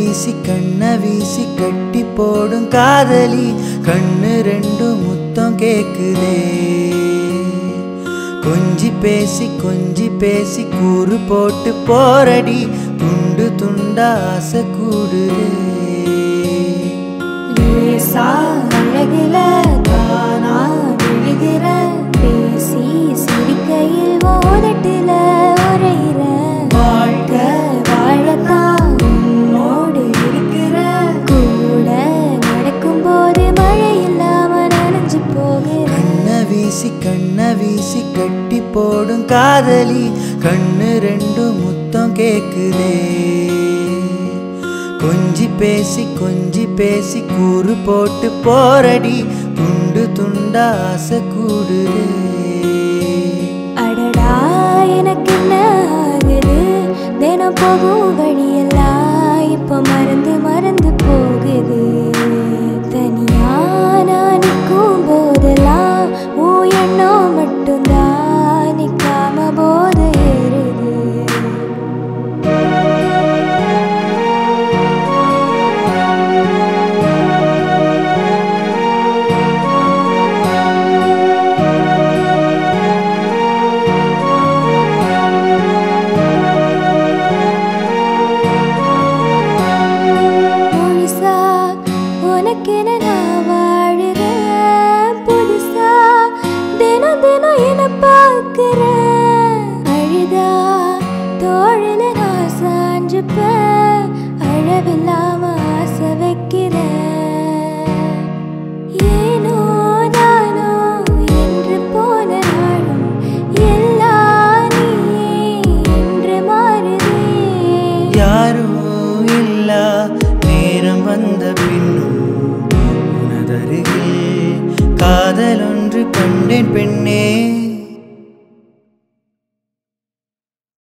வீசி கண்ண வீசி கட்டி போடும் காதலி கண்ணு ரெண்டும் முத்தம் கேக்குதே கொஞ்சி பேசி கொஞ்சி பேசி கூறு போட்டு போரடி துண்டு துண்டா ஆசை கூடுதே லேசா அழகுல தானா விழுகிற பேசி சிரிக்கையில் ஓதட்டுல உரையிற வாழ்க்கை வாழத்தான் உன்னோடு இருக்கிற கூட நடக்கும்போது மழை இல்லாம நனைஞ்சு போகிற கண்ண வீசி கண்ண வீசி கட்டி போடும் காதலி கண்ணு ரெண்டும் முத்தம் கேக்குதே கொஞ்சி பேசி கொஞ்சி பேசி கூறு போட்டு போரடி துண்டு துண்டா ஆசை கூடுதே அடடா எனக்கு என்ன ஆகுது தினம் போகும் வழியெல்லாம் இப்ப மறந்து மறந்து போகுது தனியா நான் நிற்கும் போதெல்லாம் உன் எண்ணம் மட்டும்தான் நிக்காம போது ஏறுது முழுசா உனக்கென நான் வாழுறேன் புதுசா தினம் தினம் என்ன பார்க்கிறேன் அழுதா தோழில நான் சாஞ்சுப்பேன் அழவில்லாம ஆசை வைக்கிறேன் ஏனோ தானோ என்று போன நாளும் எல்லாம் நீயே என்று மாறுதே யாரும் இல்லா நேரம் வந்த பின்னும் உனதருகில் காதல் ஒன்று கண்டேன் பெண்ணே